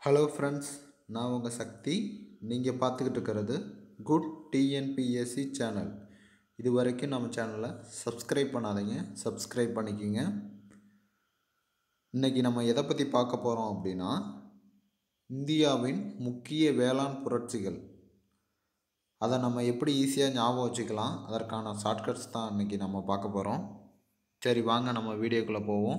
hello friends நான் உங்கள் சக்தி நீங்கள் பார்த்துக்கிட்டு இருக்கிறது குட் டிஎன்பிஎஸ்சி சேனல் இது வரைக்கும் நம்ம சேனலை சப்ஸ்கிரைப் பண்ணாதீங்க சப்ஸ்கிரைப் பண்ணிக்கிங்க இன்றைக்கி நம்ம எதை பற்றி பார்க்க போகிறோம் அப்படின்னா இந்தியாவின் முக்கிய வேளாண் புரட்சிகள் அதை நம்ம எப்படி ஈஸியாக ஞாபகம் வச்சுக்கலாம் அதற்கான ஷார்ட்கட்ஸ் தான் இன்றைக்கி நம்ம பார்க்க போகிறோம் சரி வாங்க நம்ம வீடியோக்குள்ளே போவோம்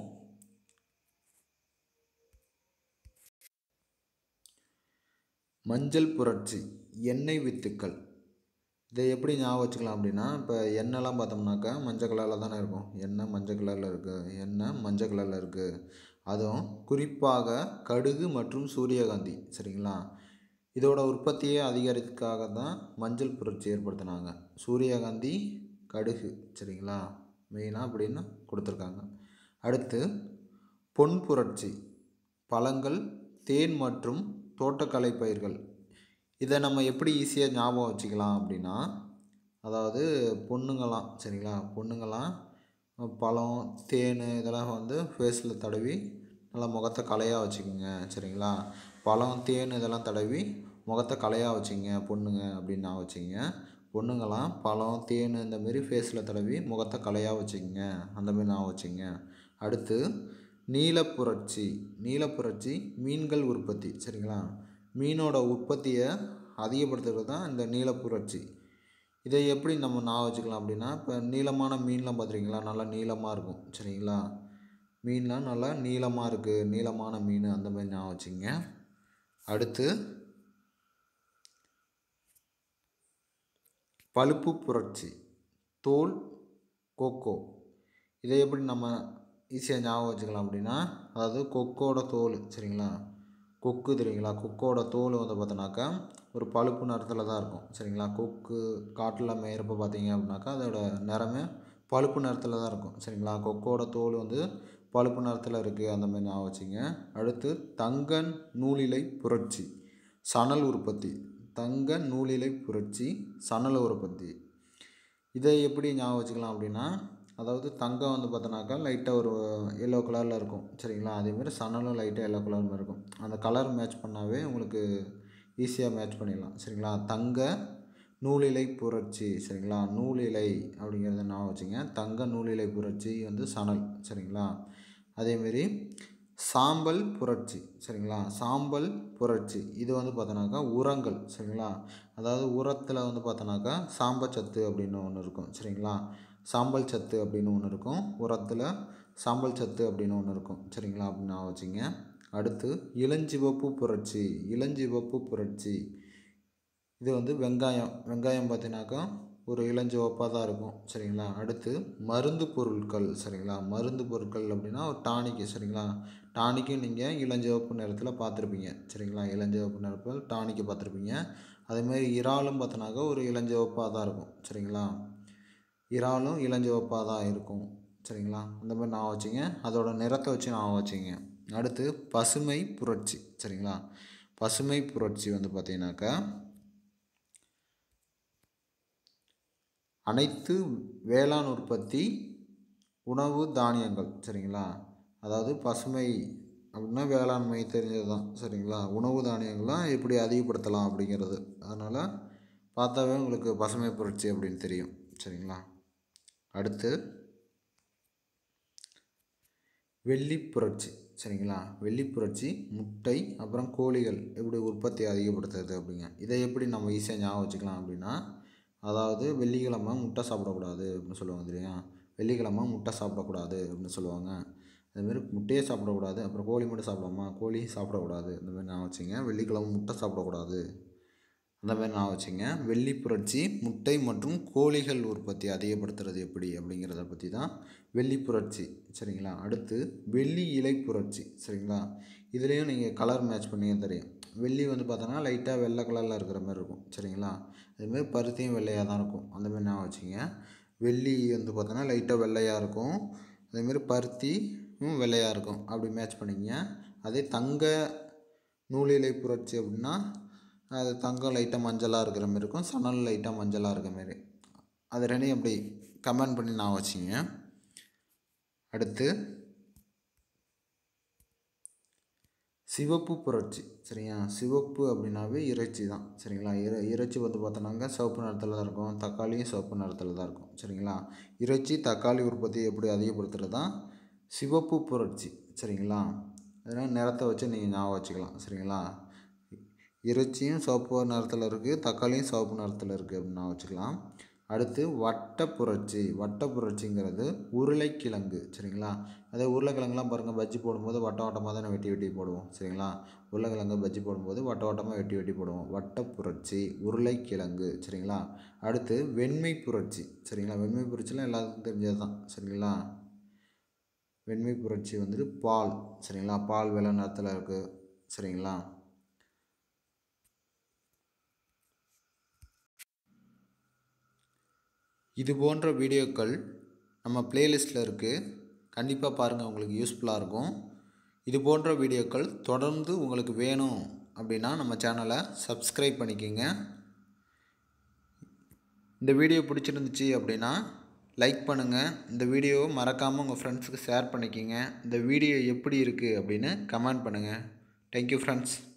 மஞ்சள் புரட்சி எண்ணெய் வித்துக்கள் இதை எப்படி ஞாபகம் வச்சுக்கலாம் அப்படின்னா இப்போ எண்ணெய்லாம் பார்த்தோம்னாக்கா மஞ்சள் கலரில் தானே இருக்கும் எண்ணெய் மஞ்சள் கலரில் இருக்குது எண்ணெய் மஞ்சள் கலரில் இருக்குது அதுவும் குறிப்பாக கடுகு மற்றும் சூரியகாந்தி சரிங்களா இதோட உற்பத்தியை அதிகரிக்கிறதுக்காக தான் மஞ்சள் புரட்சி ஏற்படுத்தினாங்க சூரியகாந்தி கடுகு சரிங்களா மெயினாக அப்படின்னு கொடுத்துருக்காங்க அடுத்து பொன் புரட்சி பழங்கள் தேன் மற்றும் தோட்டக்கலை பயிர்கள் இதை நம்ம எப்படி ஈஸியாக ஞாபகம் வச்சுக்கலாம் அப்படின்னா அதாவது பொண்ணுங்களாம் சரிங்களா பொண்ணுங்களாம் பழம் தேன் இதெல்லாம் வந்து ஃபேஸில் தடவி நல்லா முகத்தை கலையாக வச்சுக்கோங்க சரிங்களா பழம் தேன் இதெல்லாம் தடவி முகத்தை கலையாக வச்சுங்க பொண்ணுங்க அப்படின்னு நான் வச்சுங்க பொண்ணுங்களாம் பழம் தேன் இந்தமாரி ஃபேஸில் தடவி முகத்தை கலையாக வச்சுக்கோங்க அந்தமாரி நான் வச்சுங்க அடுத்து நீலப்புரட்சி நீலப்புரட்சி மீன்கள் உற்பத்தி சரிங்களா மீனோட உற்பத்தியை அதிகப்படுத்துறது தான் இந்த நீலப்புரட்சி இதை எப்படி நம்ம நான் வச்சுக்கலாம் அப்படின்னா இப்போ நீளமான மீன்லாம் பார்த்துருக்கீங்களா நல்லா நீளமாக இருக்கும் சரிங்களா மீன்லாம் நல்லா நீளமாக இருக்குது நீளமான மீன் அந்த மாதிரி ஞாபகம் வச்சுங்க அடுத்து பழுப்பு புரட்சி தோல் கொக்கோ இதை எப்படி நம்ம ஈஸியாக ஞாபகம் வச்சுக்கலாம் அப்படின்னா அதாவது கொக்கோட தோல் சரிங்களா கொக்கு தெரியுங்களா கொக்கோட தோல் வந்து பார்த்தோன்னாக்கா ஒரு பழுப்பு நிறத்தில் தான் இருக்கும் சரிங்களா கொக்கு காட்டில் மேயிறப்ப பார்த்தீங்க அப்படின்னாக்கா அதோட நிறமே பழுப்பு நிறத்தில் தான் இருக்கும் சரிங்களா கொக்கோட தோல் வந்து பழுப்பு நிறத்தில் இருக்குது அந்த மாதிரி ஞாபகம் வச்சுங்க அடுத்து தங்க நூலிலை புரட்சி சணல் உற்பத்தி தங்க நூலிலை புரட்சி சணல் உற்பத்தி இதை எப்படி ஞாபகம் வச்சுக்கலாம் அப்படின்னா அதாவது தங்கம் வந்து பார்த்தோன்னாக்கா லைட்டாக ஒரு எல்லோ கலரில் இருக்கும் சரிங்களா அதேமாதிரி சணலும் லைட்டாக எல்லோ கலர் மாதிரி இருக்கும் அந்த கலர் மேட்ச் பண்ணாவே உங்களுக்கு ஈஸியாக மேட்ச் பண்ணிடலாம் சரிங்களா தங்க நூலிலை புரட்சி சரிங்களா நூலிலை அப்படிங்கிறத ஞாபகம் வச்சுங்க தங்க நூலிலை புரட்சி வந்து சணல் சரிங்களா அதேமாரி சாம்பல் புரட்சி சரிங்களா சாம்பல் புரட்சி இது வந்து பார்த்தோன்னாக்கா உரங்கள் சரிங்களா அதாவது உரத்தில் வந்து பார்த்தோன்னாக்கா சாம்பச்சத்து அப்படின்னு ஒன்று இருக்கும் சரிங்களா சாம்பல் சத்து அப்படின்னு ஒன்று இருக்கும் உரத்தில் சாம்பல் சத்து அப்படின்னு ஒன்று இருக்கும் சரிங்களா அப்படின்னு நான் வச்சுங்க அடுத்து இளஞ்சிவப்பு புரட்சி இளஞ்சிவப்பு புரட்சி இது வந்து வெங்காயம் வெங்காயம் பார்த்தீங்கன்னாக்கா ஒரு இளஞ்சிவப்பாக தான் இருக்கும் சரிங்களா அடுத்து மருந்து பொருட்கள் சரிங்களா மருந்து பொருட்கள் அப்படின்னா ஒரு டானிக்கு சரிங்களா டானிக்கும் நீங்கள் இளஞ்சிவப்பு நிறத்தில் பார்த்துருப்பீங்க சரிங்களா இளஞ்சிவப்பு நிறத்தில் டானிக்கு பார்த்துருப்பீங்க அதேமாதிரி இறாலும் பார்த்தோன்னாக்கா ஒரு இளஞ்சிவப்பாக தான் இருக்கும் சரிங்களா இறாலும் இளஞ்சிவப்பாக தான் இருக்கும் சரிங்களா அந்த மாதிரி நான் வச்சுங்க அதோட நிறத்தை வச்சு நான் வச்சுங்க அடுத்து பசுமை புரட்சி சரிங்களா பசுமை புரட்சி வந்து பார்த்தீங்கன்னாக்கா அனைத்து வேளாண் உற்பத்தி உணவு தானியங்கள் சரிங்களா அதாவது பசுமை அப்படின்னா வேளாண்மை தெரிஞ்சது தான் சரிங்களா உணவு தானியங்கள்லாம் எப்படி அதிகப்படுத்தலாம் அப்படிங்கிறது அதனால் பார்த்தாவே உங்களுக்கு பசுமை புரட்சி அப்படின்னு தெரியும் சரிங்களா அடுத்து வெள்ளி புரட்சி சரிங்களா வெள்ளி புரட்சி முட்டை அப்புறம் கோழிகள் எப்படி உற்பத்தி அதிகப்படுத்துறது அப்படிங்க இதை எப்படி நம்ம ஈஸியாக ஞாபகம் வச்சுக்கலாம் அப்படின்னா அதாவது வெள்ளிக்கிழமை முட்டை சாப்பிடக்கூடாது அப்படின்னு சொல்லுவாங்க தெரியுமா வெள்ளிக்கிழமை முட்டை சாப்பிடக்கூடாது அப்படின்னு சொல்லுவாங்க அதுமாரி முட்டையே சாப்பிடக்கூடாது அப்புறம் கோழி மட்டும் சாப்பிடாமா கோழி சாப்பிடக்கூடாது இந்த மாதிரி நான் வச்சுங்க வெள்ளிக்கிழமை முட்டை சாப்பிடக்கூடாது அந்த மாதிரி நான் வச்சுங்க வெள்ளி புரட்சி முட்டை மற்றும் கோழிகள் உற்பத்தி அதிகப்படுத்துறது எப்படி அப்படிங்கிறத பற்றி தான் வெள்ளி புரட்சி சரிங்களா அடுத்து வெள்ளி இலை புரட்சி சரிங்களா இதுலேயும் நீங்கள் கலர் மேட்ச் பண்ணியே தெரியும் வெள்ளி வந்து பார்த்தோன்னா லைட்டாக வெள்ளை கலரில் இருக்கிற மாதிரி இருக்கும் சரிங்களா அதுமாரி பருத்தியும் வெள்ளையாக தான் இருக்கும் அந்தமாரி நான் வச்சுங்க வெள்ளி வந்து பார்த்தோன்னா லைட்டாக வெள்ளையாக இருக்கும் அதேமாரி பருத்தியும் வெள்ளையாக இருக்கும் அப்படி மேட்ச் பண்ணிங்க அதே தங்க நூலிலை புரட்சி அப்படின்னா அது தங்கம் லைட்டாக மஞ்சளாக இருக்கிற மாரி இருக்கும் சணல் லைட்டாக மஞ்சளாக இருக்கிற மாரி அது ரெண்டையும் அப்படி கமெண்ட் பண்ணி நான் வச்சுங்க அடுத்து சிவப்பு புரட்சி சரியா சிவப்பு அப்படின்னாவே இறைச்சி தான் சரிங்களா இறை இறைச்சி வந்து பார்த்தோன்னாங்க சிவப்பு நிறத்தில் தான் இருக்கும் தக்காளியும் சிவப்பு நிறத்தில் தான் இருக்கும் சரிங்களா இறைச்சி தக்காளி உற்பத்தி எப்படி அதிகப்படுத்துறது தான் சிவப்பு புரட்சி சரிங்களா அதனால் நிறத்தை வச்சு நீங்கள் ஞாபகம் வச்சுக்கலாம் சரிங்களா இறைச்சியும் சிவப்பு நிறத்தில் இருக்குது தக்காளியும் சிவப்பு நிறத்தில் இருக்குது அப்படின்னு ஞாபகம் வச்சுக்கலாம் அடுத்து வட்ட புரட்சி வட்ட புரட்சிங்கிறது உருளைக்கிழங்கு சரிங்களா அதே உருளைக்கிழங்குலாம் பாருங்கள் பஜ்ஜி போடும்போது வட்ட வட்டமாக தானே வெட்டி வெட்டி போடுவோம் சரிங்களா உருளைக்கிழங்கு பஜ்ஜி போடும்போது வட்ட வட்டமாக வெட்டி வெட்டி போடுவோம் வட்ட புரட்சி உருளைக்கிழங்கு சரிங்களா அடுத்து வெண்மை புரட்சி சரிங்களா வெண்மை புரட்சிலாம் எல்லாத்துக்கும் தெரிஞ்சது தான் சரிங்களா வெண்மை புரட்சி வந்துட்டு பால் சரிங்களா பால் வெள்ளை நிறத்தில் இருக்குது சரிங்களா இது போன்ற வீடியோக்கள் நம்ம பிளேலிஸ்ட்டில் இருக்குது கண்டிப்பாக பாருங்கள் உங்களுக்கு யூஸ்ஃபுல்லாக இருக்கும் இது போன்ற வீடியோக்கள் தொடர்ந்து உங்களுக்கு வேணும் அப்படின்னா நம்ம சேனலை சப்ஸ்கிரைப் பண்ணிக்கோங்க இந்த வீடியோ பிடிச்சிருந்துச்சி அப்படின்னா லைக் பண்ணுங்கள் இந்த வீடியோவை மறக்காமல் உங்கள் ஃப்ரெண்ட்ஸுக்கு ஷேர் பண்ணிக்கோங்க இந்த வீடியோ எப்படி இருக்குது அப்படின்னு கமெண்ட் பண்ணுங்கள் தேங்க்யூ ஃப்ரெண்ட்ஸ்